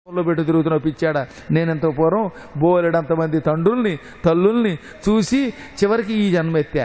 లో పెట్టి తిరుగుతున్న పిచ్చాడా నేను ఇంత పూర్వం బోలెడంత మంది తండ్రుల్ని తల్లుల్ని చూసి చివరికి ఈ జన్మ ఎత్తా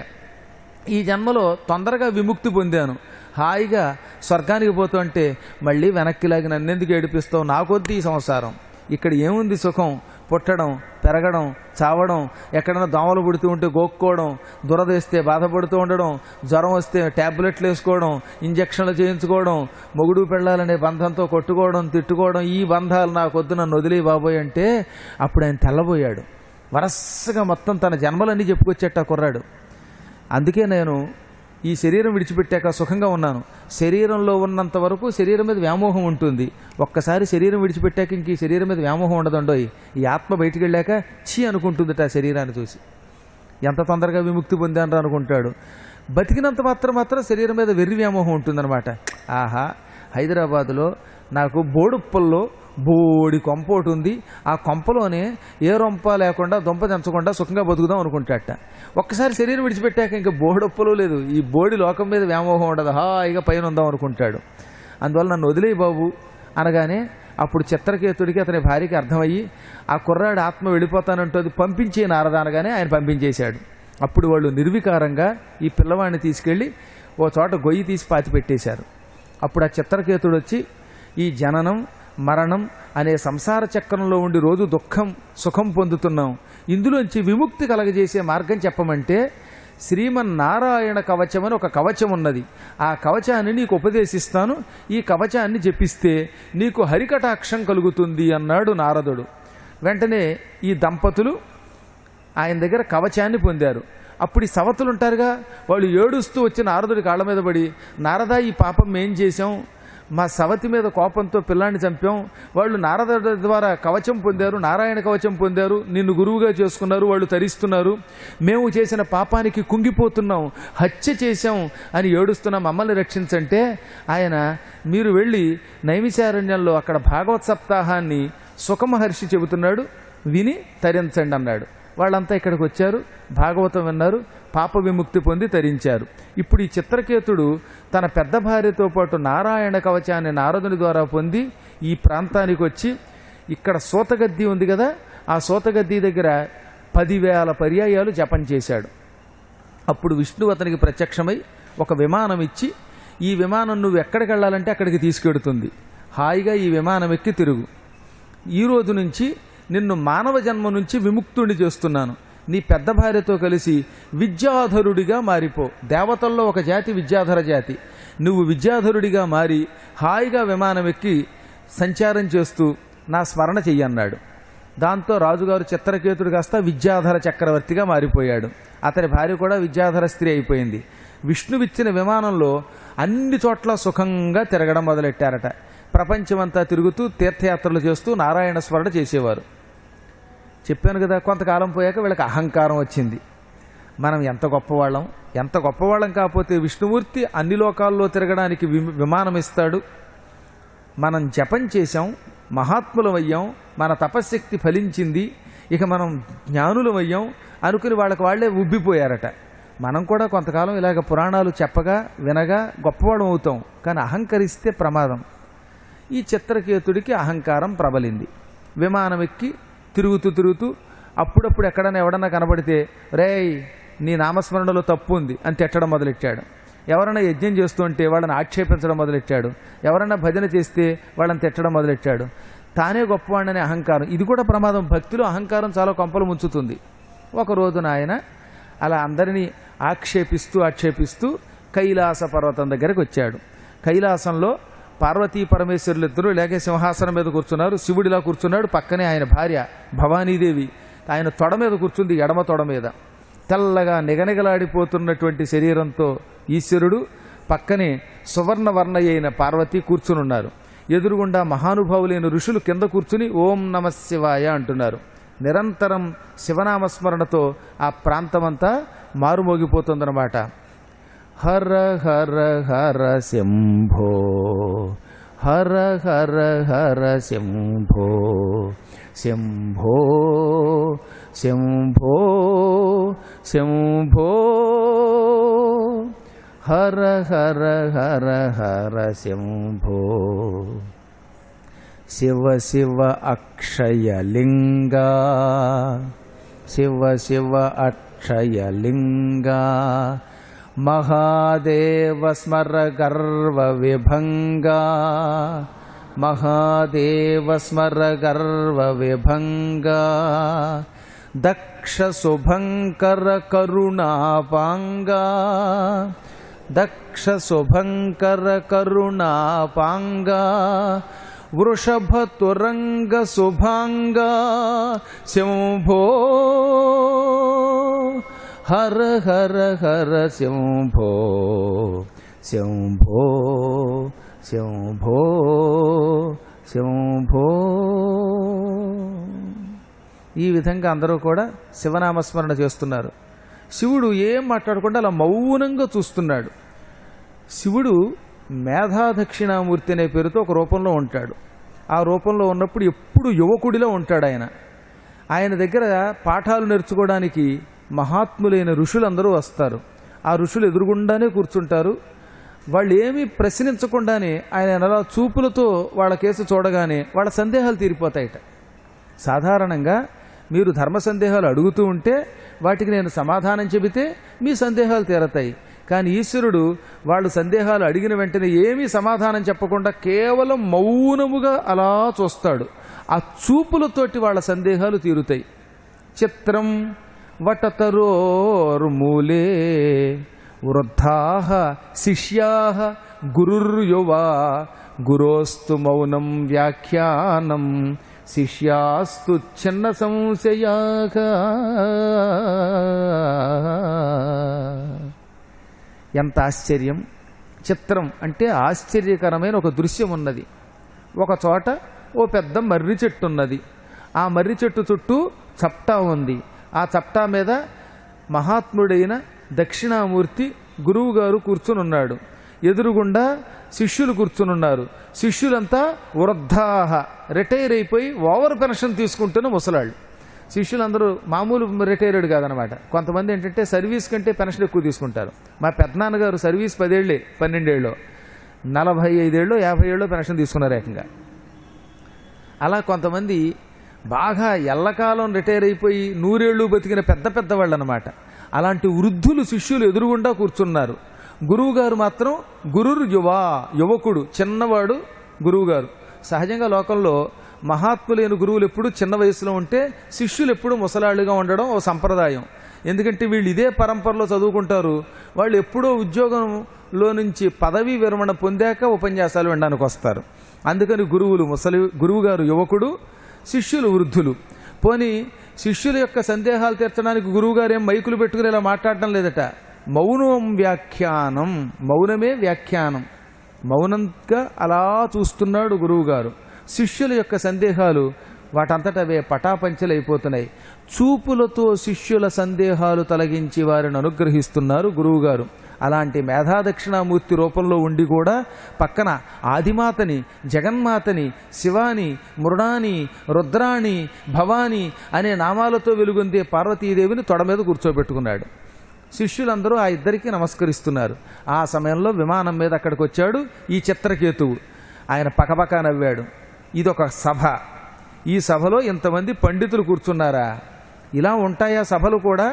ఈ జన్మలో తొందరగా విముక్తి పొందాను హాయిగా స్వర్గానికి పోతుంటే మళ్ళీ వెనక్కి లాగి నన్నెందుకు ఏడిపిస్తావు నాకొద్ది ఈ సంసారం ఇక్కడ ఏముంది సుఖం పుట్టడం పెరగడం చావడం ఎక్కడైనా దోమలు పుడుతూ ఉంటే గోక్కోవడం దురదేస్తే బాధపడుతూ ఉండడం జ్వరం వస్తే ట్యాబ్లెట్లు వేసుకోవడం ఇంజక్షన్లు చేయించుకోవడం మొగుడు పెళ్ళాలనే బంధంతో కొట్టుకోవడం తిట్టుకోవడం ఈ బంధాలు నాకొద్దు నన్ను వదిలే బాబోయ్ అంటే అప్పుడు ఆయన తెల్లబోయాడు వరసగా మొత్తం తన జన్మలన్నీ చెప్పుకొచ్చేట కుర్రాడు అందుకే నేను ఈ శరీరం విడిచిపెట్టాక సుఖంగా ఉన్నాను శరీరంలో ఉన్నంత వరకు శరీరం మీద వ్యామోహం ఉంటుంది ఒక్కసారి శరీరం విడిచిపెట్టాక ఇంక ఈ శరీరం మీద వ్యామోహం ఉండదండోయ్ ఈ ఆత్మ బయటికి వెళ్ళాక చీ అనుకుంటుందట ఆ శరీరాన్ని చూసి ఎంత తొందరగా విముక్తి పొందాను అనుకుంటాడు బతికినంత మాత్రం మాత్రం శరీరం మీద వెర్రి వ్యామోహం ఉంటుందన్నమాట ఆహా హైదరాబాదులో నాకు బోడుప్పల్లో బోడి కొంప ఒకటి ఉంది ఆ కొంపలోనే ఏ రొంప లేకుండా దొంప దంచకుండా సుఖంగా బతుకుదాం అనుకుంటాట ఒక్కసారి శరీరం విడిచిపెట్టాక ఇంకా బోడొప్పలు లేదు ఈ బోడి లోకం మీద వ్యామోహం ఉండదు హాయిగా పైన ఉందాం అనుకుంటాడు అందువల్ల నన్ను వదిలేయి బాబు అనగానే అప్పుడు చిత్రకేతుడికి అతని భార్యకి అర్థమయ్యి ఆ కుర్రాడు ఆత్మ వెళ్ళిపోతానంటుంది పంపించే నారద అనగానే ఆయన పంపించేశాడు అప్పుడు వాళ్ళు నిర్వికారంగా ఈ పిల్లవాడిని తీసుకెళ్ళి ఓ చోట గొయ్యి తీసి పాతి పెట్టేశారు అప్పుడు ఆ చిత్రకేతుడు వచ్చి ఈ జననం మరణం అనే సంసార చక్రంలో ఉండి రోజు దుఃఖం సుఖం పొందుతున్నాం ఇందులోంచి విముక్తి కలగజేసే మార్గం చెప్పమంటే శ్రీమన్నారాయణ కవచం అని ఒక కవచం ఉన్నది ఆ కవచాన్ని నీకు ఉపదేశిస్తాను ఈ కవచాన్ని జపిస్తే నీకు హరికటాక్షం కలుగుతుంది అన్నాడు నారదుడు వెంటనే ఈ దంపతులు ఆయన దగ్గర కవచాన్ని పొందారు అప్పుడు ఈ సవతులు ఉంటారుగా వాళ్ళు ఏడుస్తూ వచ్చి నారదుడి కాళ్ళ మీద పడి నారద ఈ పాపం మేం చేశాం మా సవతి మీద కోపంతో పిల్లాన్ని చంపాం వాళ్ళు నారదుడి ద్వారా కవచం పొందారు నారాయణ కవచం పొందారు నిన్ను గురువుగా చేసుకున్నారు వాళ్ళు తరిస్తున్నారు మేము చేసిన పాపానికి కుంగిపోతున్నాం హత్య చేశాం అని ఏడుస్తున్నాం మమ్మల్ని రక్షించంటే ఆయన మీరు వెళ్ళి నైమిశారణ్యంలో అక్కడ భాగవత్ సప్తాహాన్ని సుఖమహర్షి చెబుతున్నాడు విని తరించండి అన్నాడు వాళ్ళంతా ఇక్కడికి వచ్చారు భాగవతం విన్నారు పాప విముక్తి పొంది తరించారు ఇప్పుడు ఈ చిత్రకేతుడు తన పెద్ద భార్యతో పాటు నారాయణ కవచాన్ని నారదుని ద్వారా పొంది ఈ ప్రాంతానికి వచ్చి ఇక్కడ సూతగద్ది ఉంది కదా ఆ సూతగద్ది దగ్గర పదివేల పర్యాయాలు జపం చేశాడు అప్పుడు విష్ణువు అతనికి ప్రత్యక్షమై ఒక విమానం ఇచ్చి ఈ విమానం నువ్వు ఎక్కడికి వెళ్ళాలంటే అక్కడికి తీసుకెడుతుంది హాయిగా ఈ విమానం ఎక్కి తిరుగు ఈ రోజు నుంచి నిన్ను మానవ జన్మ నుంచి విముక్తుడిని చేస్తున్నాను నీ పెద్ద భార్యతో కలిసి విద్యాధరుడిగా మారిపో దేవతల్లో ఒక జాతి విద్యాధర జాతి నువ్వు విద్యాధరుడిగా మారి హాయిగా విమానం ఎక్కి సంచారం చేస్తూ నా స్మరణ చెయ్యన్నాడు దాంతో రాజుగారు చిత్రకేతుడు కాస్త విద్యాధర చక్రవర్తిగా మారిపోయాడు అతని భార్య కూడా విద్యాధర స్త్రీ అయిపోయింది విష్ణువిచ్చిన విమానంలో అన్ని చోట్ల సుఖంగా తిరగడం మొదలెట్టారట ప్రపంచమంతా తిరుగుతూ తీర్థయాత్రలు చేస్తూ నారాయణ స్మరణ చేసేవారు చెప్పాను కదా కొంతకాలం పోయాక వీళ్ళకి అహంకారం వచ్చింది మనం ఎంత గొప్పవాళ్ళం ఎంత గొప్పవాళ్ళం కాకపోతే విష్ణుమూర్తి అన్ని లోకాల్లో తిరగడానికి వి- విమానం ఇస్తాడు మనం జపం చేశాం మహాత్ములమయ్యాం మన తపశ్శక్తి ఫలించింది ఇక మనం జ్ఞానులమయ్యాం అనుకుని వాళ్ళకి వాళ్ళే ఉబ్బిపోయారట మనం కూడా కొంతకాలం ఇలాగ పురాణాలు చెప్పగా వినగా గొప్పవాళ్ళం అవుతాం కానీ అహంకరిస్తే ప్రమాదం ఈ చిత్రకేతుడికి అహంకారం ప్రబలింది విమానం ఎక్కి తిరుగుతూ తిరుగుతూ అప్పుడప్పుడు ఎక్కడైనా ఎవడన్నా కనబడితే రేయ్ నీ నామస్మరణలో తప్పు ఉంది అని తిట్టడం మొదలెట్టాడు ఎవరైనా యజ్ఞం చేస్తుంటే వాళ్ళని ఆక్షేపించడం మొదలెట్టాడు ఎవరైనా భజన చేస్తే వాళ్ళని తిట్టడం మొదలెట్టాడు తానే గొప్పవాడనే అహంకారం ఇది కూడా ప్రమాదం భక్తిలో అహంకారం చాలా కొంపలు ముంచుతుంది ఒక రోజున ఆయన అలా అందరినీ ఆక్షేపిస్తూ ఆక్షేపిస్తూ కైలాస పర్వతం దగ్గరకు వచ్చాడు కైలాసంలో పార్వతీ పరమేశ్వరులు ఇద్దరు లేక సింహాసనం మీద కూర్చున్నారు శివుడిలా కూర్చున్నాడు పక్కనే ఆయన భార్య భవానీదేవి ఆయన తొడ మీద కూర్చుంది ఎడమ తొడ మీద తెల్లగా నిగనిగలాడిపోతున్నటువంటి శరీరంతో ఈశ్వరుడు పక్కనే సువర్ణవర్ణ అయిన పార్వతి కూర్చునున్నారు ఎదురుగుండా మహానుభావులైన ఋషులు కింద కూర్చుని ఓం నమ శివాయ అంటున్నారు నిరంతరం శివనామస్మరణతో ఆ ప్రాంతమంతా మారుమోగిపోతుందన్నమాట హర హర హర శంభో హర హర హర శంభో శంభో శంభో శంభో హర హర హర హర శంభో శివ శివ అక్షయలింగా శివ శివ అక్షయలింగా మహాదేవ స్మర గర్వ విభంగా మహాదేవ స్మర గర్వ విభంగా దక్ష శుభంకర కరుణాపాంగా దక్ష శుభంకర కరుణాపాంగా వృషభ తురంగ శుభాంగా శంభో హర హర హర శంభో శంభో శంభో శంభో ఈ విధంగా అందరూ కూడా శివనామస్మరణ చేస్తున్నారు శివుడు ఏం మాట్లాడకుండా అలా మౌనంగా చూస్తున్నాడు శివుడు మేధాదక్షిణామూర్తి అనే పేరుతో ఒక రూపంలో ఉంటాడు ఆ రూపంలో ఉన్నప్పుడు ఎప్పుడు యువకుడిలో ఉంటాడు ఆయన ఆయన దగ్గర పాఠాలు నేర్చుకోవడానికి మహాత్ములైన ఋషులందరూ వస్తారు ఆ ఋషులు ఎదురుగుండానే కూర్చుంటారు వాళ్ళు ఏమీ ప్రశ్నించకుండానే ఆయన అలా చూపులతో వాళ్ళ కేసు చూడగానే వాళ్ళ సందేహాలు తీరిపోతాయట సాధారణంగా మీరు ధర్మ సందేహాలు అడుగుతూ ఉంటే వాటికి నేను సమాధానం చెబితే మీ సందేహాలు తీరతాయి కానీ ఈశ్వరుడు వాళ్ళు సందేహాలు అడిగిన వెంటనే ఏమీ సమాధానం చెప్పకుండా కేవలం మౌనముగా అలా చూస్తాడు ఆ చూపులతోటి వాళ్ళ సందేహాలు తీరుతాయి చిత్రం వటతరోర్మూలే వృద్ధా శిష్యా గురుర్యువా గురోస్తు మౌనం వ్యాఖ్యానం శిష్యాస్తు చిన్న సంశయా ఎంత ఆశ్చర్యం చిత్రం అంటే ఆశ్చర్యకరమైన ఒక దృశ్యం ఉన్నది ఒక చోట ఓ పెద్ద మర్రి చెట్టు ఉన్నది ఆ మర్రి చెట్టు చుట్టూ చప్టా ఉంది ఆ చప్టా మీద మహాత్ముడైన దక్షిణామూర్తి గురువుగారు కూర్చునున్నాడు ఎదురుగుండా శిష్యులు కూర్చునున్నారు శిష్యులంతా వృద్ధాహ రిటైర్ అయిపోయి ఓవర్ పెన్షన్ తీసుకుంటున్న ముసలాళ్ళు శిష్యులందరూ మామూలు రిటైర్డ్ కాదనమాట కొంతమంది ఏంటంటే సర్వీస్ కంటే పెన్షన్ ఎక్కువ తీసుకుంటారు మా పెద్దనాన్నగారు సర్వీస్ పదేళ్ళే పన్నెండేళ్ళు నలభై ఐదేళ్ళు యాభై ఏళ్ళు పెన్షన్ తీసుకున్నారు ఏకంగా అలా కొంతమంది బాగా ఎల్లకాలం రిటైర్ అయిపోయి నూరేళ్ళు బతికిన పెద్ద పెద్ద వాళ్ళు అనమాట అలాంటి వృద్ధులు శిష్యులు ఎదురుగుండా కూర్చున్నారు గురువుగారు మాత్రం గురుర్ యువా యువకుడు చిన్నవాడు గురువుగారు సహజంగా లోకంలో మహాత్ములైన గురువులు ఎప్పుడు చిన్న వయసులో ఉంటే శిష్యులు ఎప్పుడు ముసలాళ్ళుగా ఉండడం ఓ సంప్రదాయం ఎందుకంటే వీళ్ళు ఇదే పరంపరలో చదువుకుంటారు వాళ్ళు ఎప్పుడో ఉద్యోగంలో నుంచి పదవీ విరమణ పొందాక ఉపన్యాసాలు వినడానికి వస్తారు అందుకని గురువులు ముసలి గురువుగారు యువకుడు శిష్యులు వృద్ధులు పోని శిష్యుల యొక్క సందేహాలు తీర్చడానికి గురువుగారు ఏం మైకులు పెట్టుకుని ఇలా మాట్లాడటం లేదట మౌనం వ్యాఖ్యానం మౌనమే వ్యాఖ్యానం మౌనంగా అలా చూస్తున్నాడు గురువుగారు శిష్యుల యొక్క సందేహాలు వాటంతటవే పటాపంచలైపోతున్నాయి చూపులతో శిష్యుల సందేహాలు తొలగించి వారిని అనుగ్రహిస్తున్నారు గురువుగారు అలాంటి మేధాదక్షిణామూర్తి రూపంలో ఉండి కూడా పక్కన ఆదిమాతని జగన్మాతని శివాని మృడాని రుద్రాణి భవాని అనే నామాలతో వెలుగొందే పార్వతీదేవిని తొడ మీద కూర్చోబెట్టుకున్నాడు శిష్యులందరూ ఆ ఇద్దరికి నమస్కరిస్తున్నారు ఆ సమయంలో విమానం మీద అక్కడికి వచ్చాడు ఈ చిత్రకేతువు ఆయన పకపక నవ్వాడు ఇదొక సభ ఈ సభలో ఇంతమంది పండితులు కూర్చున్నారా ఇలా ఉంటాయా సభలు కూడా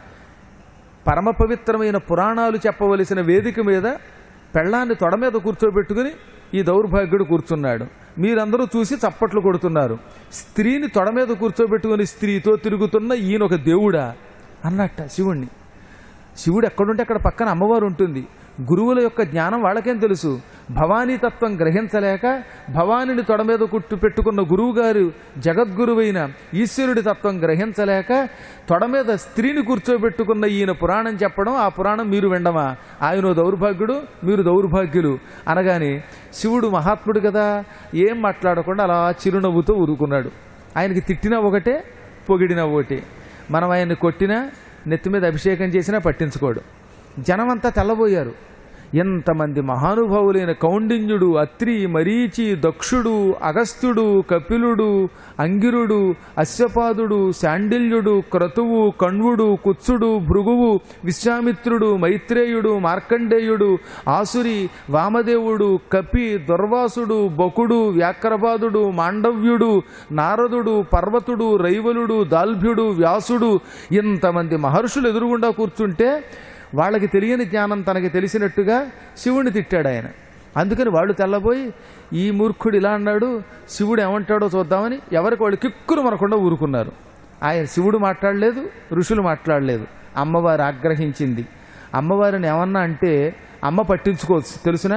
పరమ పవిత్రమైన పురాణాలు చెప్పవలసిన వేదిక మీద పెళ్ళాన్ని తొడ మీద కూర్చోబెట్టుకుని ఈ దౌర్భాగ్యుడు కూర్చున్నాడు మీరందరూ చూసి చప్పట్లు కొడుతున్నారు స్త్రీని తొడ మీద కూర్చోబెట్టుకుని స్త్రీతో తిరుగుతున్న ఈయన ఒక దేవుడా అన్నట్ట శివుణ్ణి శివుడు ఎక్కడుంటే అక్కడ పక్కన అమ్మవారు ఉంటుంది గురువుల యొక్క జ్ఞానం వాళ్ళకేం తెలుసు భవానీ తత్వం గ్రహించలేక భవానిని తొడ మీద కుట్టు పెట్టుకున్న గురువుగారు జగద్గురువైన ఈశ్వరుడి తత్వం గ్రహించలేక తొడ మీద స్త్రీని కూర్చోబెట్టుకున్న ఈయన పురాణం చెప్పడం ఆ పురాణం మీరు వినడమా ఆయన దౌర్భాగ్యుడు మీరు దౌర్భాగ్యులు అనగానే శివుడు మహాత్ముడు కదా ఏం మాట్లాడకుండా అలా చిరునవ్వుతో ఊరుకున్నాడు ఆయనకి తిట్టినా ఒకటే పొగిడినా ఒకటే మనం ఆయన్ని కొట్టినా నెత్తి మీద అభిషేకం చేసినా పట్టించుకోడు జనమంతా తెల్లబోయారు ఎంతమంది మహానుభావులైన కౌండిన్యుడు అత్రి మరీచి దక్షుడు అగస్త్యుడు కపిలుడు అంగిరుడు అశ్వపాదుడు శాండిల్యుడు క్రతువు కణ్వుడు కుత్సుడు భృగువు విశ్వామిత్రుడు మైత్రేయుడు మార్కండేయుడు ఆసురి వామదేవుడు కపి దుర్వాసుడు బకుడు వ్యాక్రపాదుడు మాండవ్యుడు నారదుడు పర్వతుడు రైవలుడు దాల్భ్యుడు వ్యాసుడు ఇంతమంది మహర్షులు ఎదురుగుండా కూర్చుంటే వాళ్ళకి తెలియని జ్ఞానం తనకి తెలిసినట్టుగా శివుణ్ణి తిట్టాడు ఆయన అందుకని వాళ్ళు తెల్లబోయి ఈ మూర్ఖుడు ఇలా అన్నాడు శివుడు ఏమంటాడో చూద్దామని ఎవరికి వాళ్ళు కిక్కురు మనకుండా ఊరుకున్నారు ఆయన శివుడు మాట్లాడలేదు ఋషులు మాట్లాడలేదు అమ్మవారు ఆగ్రహించింది అమ్మవారిని ఏమన్నా అంటే అమ్మ పట్టించుకోవచ్చు తెలుసునా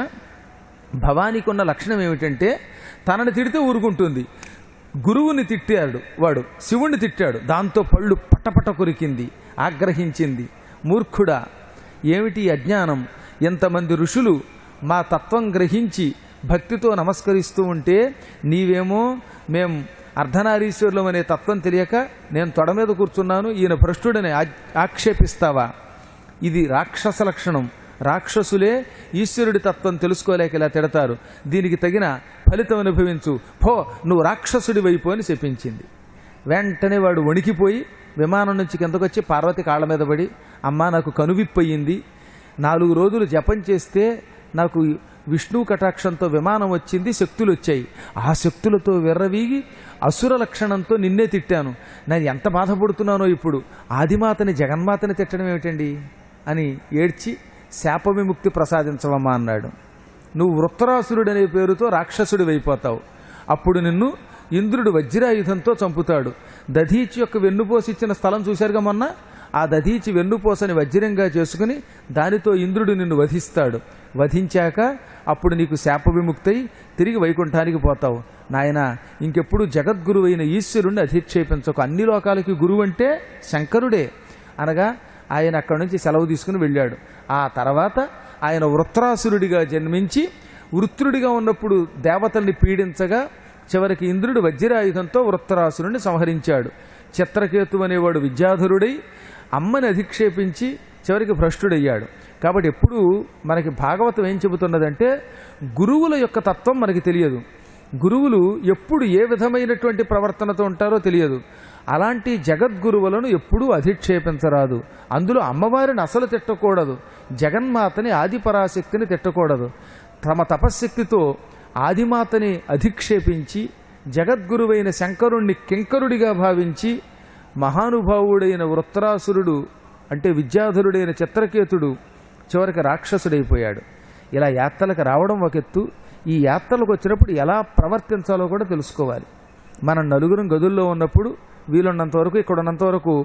భవానీకి ఉన్న లక్షణం ఏమిటంటే తనని తిడితే ఊరుకుంటుంది గురువుని తిట్టాడు వాడు శివుణ్ణి తిట్టాడు దాంతో పళ్ళు పటపట కొరికింది ఆగ్రహించింది మూర్ఖుడా ఏమిటి ఈ అజ్ఞానం ఎంతమంది ఋషులు మా తత్వం గ్రహించి భక్తితో నమస్కరిస్తూ ఉంటే నీవేమో మేం అర్ధనారీశ్వరులం అనే తత్వం తెలియక నేను తొడ మీద కూర్చున్నాను ఈయన భ్రష్టుడని ఆ- ఆక్షేపిస్తావా ఇది రాక్షస లక్షణం రాక్షసులే ఈశ్వరుడి తత్వం తెలుసుకోలేక ఇలా తిడతారు దీనికి తగిన ఫలితం అనుభవించు పో నువ్వు రాక్షసుడి వైపు అని చెప్పించింది వెంటనే వాడు వణికిపోయి విమానం నుంచి కిందకొచ్చి పార్వతి కాళ్ళ మీద పడి అమ్మా నాకు కనువిప్పయింది నాలుగు రోజులు జపం చేస్తే నాకు విష్ణు కటాక్షంతో విమానం వచ్చింది శక్తులు వచ్చాయి ఆ శక్తులతో విర్రవీగి అసుర లక్షణంతో నిన్నే తిట్టాను నేను ఎంత బాధపడుతున్నానో ఇప్పుడు ఆదిమాతని జగన్మాతని తిట్టడం ఏమిటండి అని ఏడ్చి శాప విముక్తి ప్రసాదించవమ్మా అన్నాడు నువ్వు వృత్తరాసురుడనే పేరుతో రాక్షసుడి అయిపోతావు అప్పుడు నిన్ను ఇంద్రుడు వజ్రాయుధంతో చంపుతాడు దధీచి యొక్క వెన్నుపోసి ఇచ్చిన స్థలం చూశారుగా మొన్న ఆ దధీచి వెన్నుపోసని వజ్రంగా చేసుకుని దానితో ఇంద్రుడు నిన్ను వధిస్తాడు వధించాక అప్పుడు నీకు శాప విముక్తై తిరిగి వైకుంఠానికి పోతావు నాయన ఇంకెప్పుడు జగద్గురువైన ఈశ్వరుణ్ణి అధిక్షేపించకు అన్ని లోకాలకి గురువు అంటే శంకరుడే అనగా ఆయన అక్కడి నుంచి సెలవు తీసుకుని వెళ్ళాడు ఆ తర్వాత ఆయన వృత్రాసురుడిగా జన్మించి వృత్రుడిగా ఉన్నప్పుడు దేవతల్ని పీడించగా చివరికి ఇంద్రుడు వజ్రాయుధంతో వృత్తరాసురుడిని సంహరించాడు చిత్రకేతు అనేవాడు విద్యాధరుడై అమ్మని అధిక్షేపించి చివరికి భ్రష్టుడయ్యాడు కాబట్టి ఎప్పుడు మనకి భాగవతం ఏం చెబుతున్నదంటే గురువుల యొక్క తత్వం మనకి తెలియదు గురువులు ఎప్పుడు ఏ విధమైనటువంటి ప్రవర్తనతో ఉంటారో తెలియదు అలాంటి జగద్గురువులను ఎప్పుడూ అధిక్షేపించరాదు అందులో అమ్మవారిని అసలు తిట్టకూడదు జగన్మాతని ఆదిపరాశక్తిని తిట్టకూడదు తమ తపశ్శక్తితో ఆదిమాతని అధిక్షేపించి జగద్గురువైన శంకరుణ్ణి కింకరుడిగా భావించి మహానుభావుడైన వృత్తరాసురుడు అంటే విద్యాధరుడైన చిత్రకేతుడు చివరికి రాక్షసుడైపోయాడు ఇలా యాత్రలకు రావడం ఒక ఎత్తు ఈ యాత్రలకు వచ్చినప్పుడు ఎలా ప్రవర్తించాలో కూడా తెలుసుకోవాలి మనం నలుగురం గదుల్లో ఉన్నప్పుడు వీలున్నంత వరకు ఇక్కడ ఉన్నంత వరకు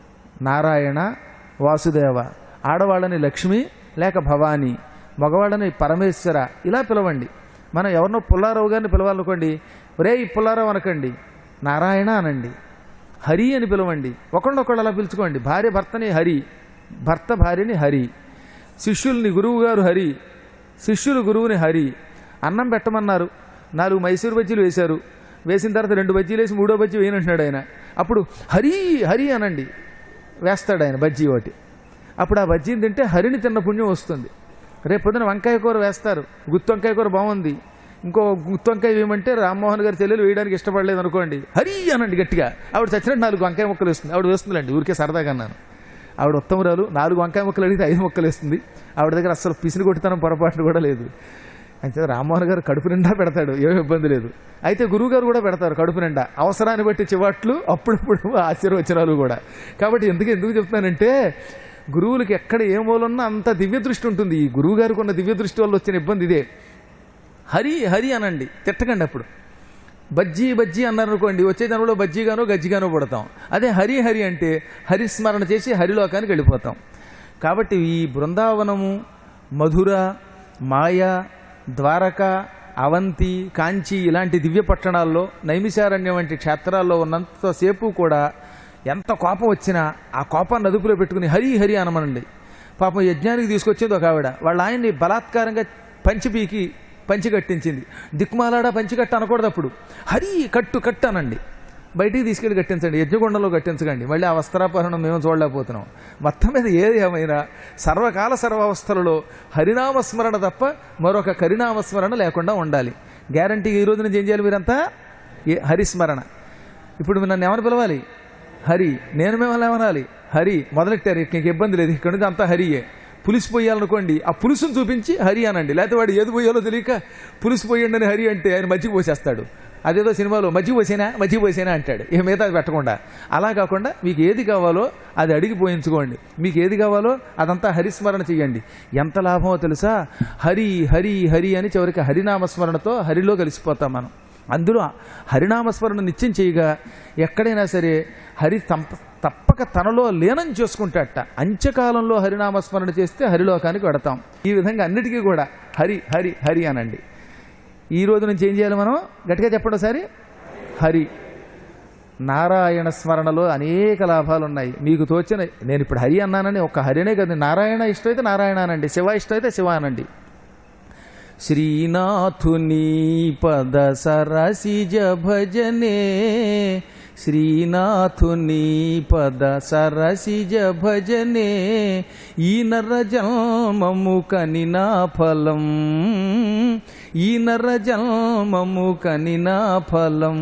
నారాయణ వాసుదేవ ఆడవాళ్ళని లక్ష్మి లేక భవానీ మగవాళ్ళని పరమేశ్వర ఇలా పిలవండి మనం ఎవరినో పుల్లారావు గారిని పిలవాలనుకోండి ఒరే ఈ పుల్లారావు అనకండి నారాయణ అనండి హరి అని పిలవండి ఒకళ్ళొకళ్ళు అలా పిలుచుకోండి భార్య భర్తని హరి భర్త భార్యని హరి శిష్యుల్ని గురువు గారు హరి శిష్యులు గురువుని హరి అన్నం పెట్టమన్నారు నాలుగు మైసూరు బజ్జీలు వేశారు వేసిన తర్వాత రెండు బజ్జీలు వేసి మూడో బజ్జీ వేయనంటున్నాడు ఆయన అప్పుడు హరి హరి అనండి వేస్తాడు ఆయన బజ్జీ ఒకటి అప్పుడు ఆ బజ్జీని తింటే హరిని తిన్న పుణ్యం వస్తుంది రేపు పొద్దున వంకాయ కూర వేస్తారు గుత్తి వంకాయ కూర బాగుంది ఇంకో గుత్తి వంకాయ వేయమంటే రామ్మోహన్ గారి చెల్లెలు వేయడానికి ఇష్టపడలేదు అనుకోండి హరి అనండి గట్టిగా ఆవిడ చచ్చినట్టు నాలుగు వంకాయ ముక్కలు వేస్తుంది ఆవిడ వేస్తుందిలేండి ఊరికే సరదాగా అన్నాను ఆవిడ ఉత్తమరాలు నాలుగు వంకాయ ముక్కలు అడిగితే ఐదు ముక్కలు వేస్తుంది ఆవిడ దగ్గర అసలు పిసిని కొట్టుతనం పొరపాటు కూడా లేదు అయితే రామ్మోహన్ గారు కడుపు నిండా పెడతాడు ఏమి ఇబ్బంది లేదు అయితే గురువు గారు కూడా పెడతారు కడుపు నిండా అవసరాన్ని బట్టి చివాట్లు అప్పుడప్పుడు ఆశీర్వచనాలు కూడా కాబట్టి ఎందుకు ఎందుకు చెప్తున్నానంటే గురువులకి ఎక్కడ ఏ మూలన్నా అంత దివ్య దృష్టి ఉంటుంది ఈ గురువు గారికి ఉన్న దివ్య దృష్టి వల్ల వచ్చిన ఇబ్బంది ఇదే హరి హరి అనండి తిట్టకండి అప్పుడు బజ్జీ బజ్జీ అన్నారనుకోండి వచ్చే జనంలో బజ్జీగానో గజ్జిగానో పడతాం అదే హరి హరి అంటే హరిస్మరణ చేసి హరిలోకానికి వెళ్ళిపోతాం కాబట్టి ఈ బృందావనము మధుర మాయ ద్వారక అవంతి కాంచి ఇలాంటి దివ్య పట్టణాల్లో నైమిశారణ్యం వంటి క్షేత్రాల్లో ఉన్నంతసేపు కూడా ఎంత కోపం వచ్చినా ఆ కోపాన్ని అదుపులో పెట్టుకుని హరి హరి అనమనండి పాపం యజ్ఞానికి తీసుకొచ్చేది ఒక ఆవిడ వాళ్ళ ఆయన్ని బలాత్కారంగా పంచిపీకి పంచి కట్టించింది దిక్కుమాలాడా పంచి కట్టు అనకూడదు అప్పుడు హరి కట్టు కట్టు అనండి బయటికి తీసుకెళ్ళి కట్టించండి యజ్ఞగుండంలో కట్టించకండి మళ్ళీ ఆ వస్త్రాపహరణం మేము చూడలేకపోతున్నాం మొత్తం మీద ఏది ఏమైనా సర్వకాల సర్వావస్థలలో హరినామస్మరణ తప్ప మరొక కరినామస్మరణ లేకుండా ఉండాలి గ్యారంటీ ఈ రోజు నుంచి ఏం చేయాలి మీరంతా ఏ హరిస్మరణ ఇప్పుడు మీరు నన్ను ఏమని పిలవాలి హరి నేను మిమ్మల్ని ఏమనాలి హరి మొదలెట్టారు ఇంక ఇబ్బంది లేదు ఇక్కడ నుంచి అంతా హరియే పులిసి పోయాలనుకోండి ఆ పులుసును చూపించి హరి అనండి లేకపోతే వాడు ఏది పోయాలో తెలియక పులుసు పోయండి అని హరి అంటే ఆయన మజ్జిగ పోసేస్తాడు అదేదో సినిమాలో మజ్జిగ పోసేనా మజ్జిగ పోసేనా అంటాడు ఇక మిగతా అది పెట్టకుండా అలా కాకుండా మీకు ఏది కావాలో అది అడిగి పోయించుకోండి మీకు ఏది కావాలో అదంతా హరిస్మరణ చెయ్యండి ఎంత లాభమో తెలుసా హరి హరి హరి అని చివరికి హరినామస్మరణతో హరిలో కలిసిపోతాం మనం అందులో హరినామస్మరణ నిత్యం చేయగా ఎక్కడైనా సరే హరి తంప తప్పక తనలో లీనం చేసుకుంటాట అంత్యకాలంలో హరినామస్మరణ చేస్తే హరిలోకానికి వెడతాం ఈ విధంగా అన్నిటికీ కూడా హరి హరి హరి అనండి ఈ రోజు నుంచి ఏం చేయాలి మనం గట్టిగా చెప్పండి ఒకసారి హరి నారాయణ స్మరణలో అనేక లాభాలు ఉన్నాయి మీకు తోచిన నేను ఇప్పుడు హరి అన్నానని ఒక హరినే కదా నారాయణ ఇష్టమైతే నారాయణ అనండి శివ ఇష్టమైతే శివ అనండి శ్రీనాథుని పద సరసిజ భజనే శ్రీనాథుని పద సరసిజ భజనే ఈ నర జన్మము కనినా ఫలం ఈ నర జన్మము కనినా ఫలం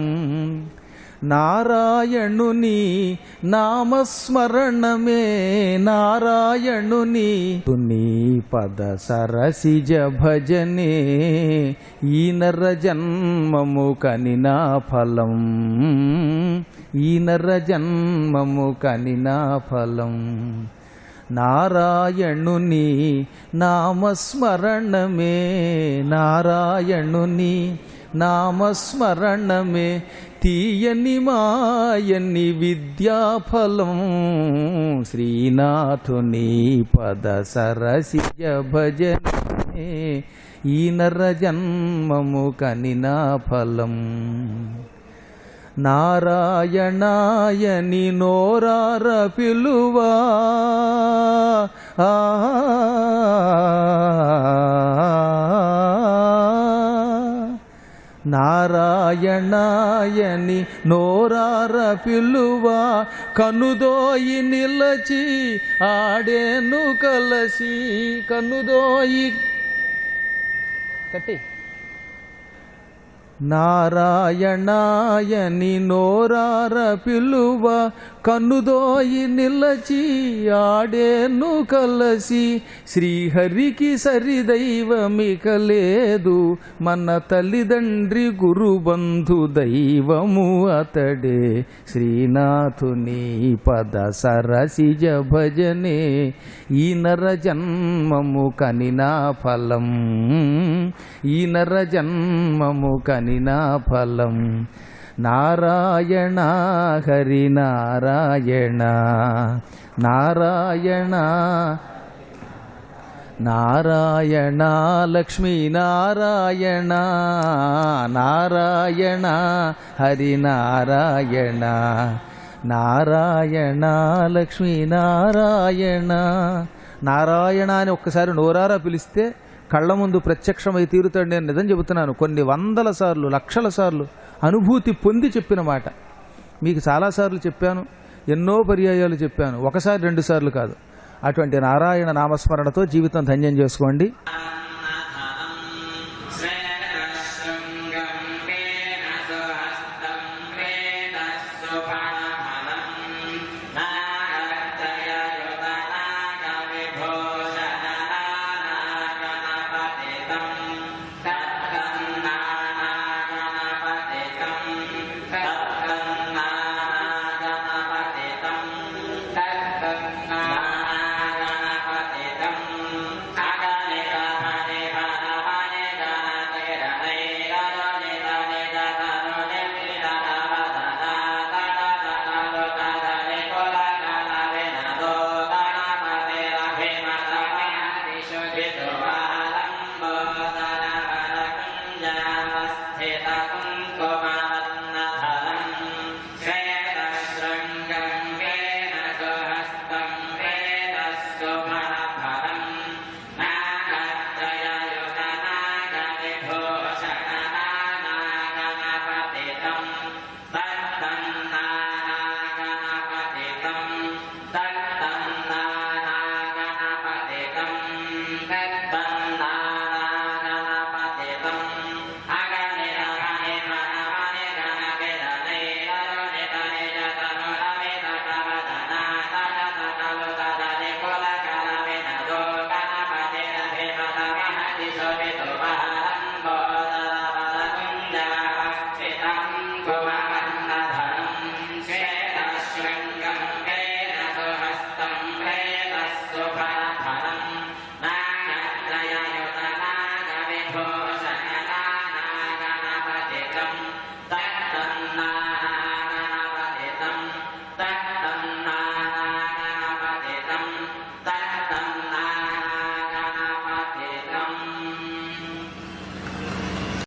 నారాయణుని నామస్మరణమే నారాయణుని తుని పద సరసిజ భజనే ఈ నర జన్మము కనినా ఫలం ఈ నర జన్మము కనినా ఫలం నారాయణుని నామస్మరణమే నారాయణుని నామస్మరణమే తీయని మాయని విద్యాఫలం శ్రీనాథుని పద సరసిజ భజనే ఈ నర జన్మము కనినా ఫలం నారాయణాయని నోరార పిలువా ఆ నారాయణాయని నోరార పిలువా కనుదోయి నిలచి ఆడేను కలసి కనుదోయి కట్టి నారాయణాయని నోరార పిలువ కన్నుదోయి నిలచి ఆడేను కలసి శ్రీహరికి సరిదైవమిక లేదు మన తల్లిదండ్రి గురుబంధు దైవము అతడే శ్రీనాథుని పద సరసిజ భజనే ఈ నర జన్మము కనినా ఫలం ఈ నర జన్మము కనినా ఫలం నారాయణ హరి నారాయణ నారాయణ నారాయణ లక్ష్మీ నారాయణ నారాయణ హరి నారాయణ నారాయణ లక్ష్మీ నారాయణ నారాయణ అని ఒక్కసారి నోరారా పిలిస్తే కళ్ళ ముందు ప్రత్యక్షమై తీరుతాడు నేను నిజం చెబుతున్నాను కొన్ని వందల సార్లు లక్షల సార్లు అనుభూతి పొంది చెప్పిన మాట మీకు చాలాసార్లు చెప్పాను ఎన్నో పర్యాయాలు చెప్పాను ఒకసారి రెండు సార్లు కాదు అటువంటి నారాయణ నామస్మరణతో జీవితం ధన్యం చేసుకోండి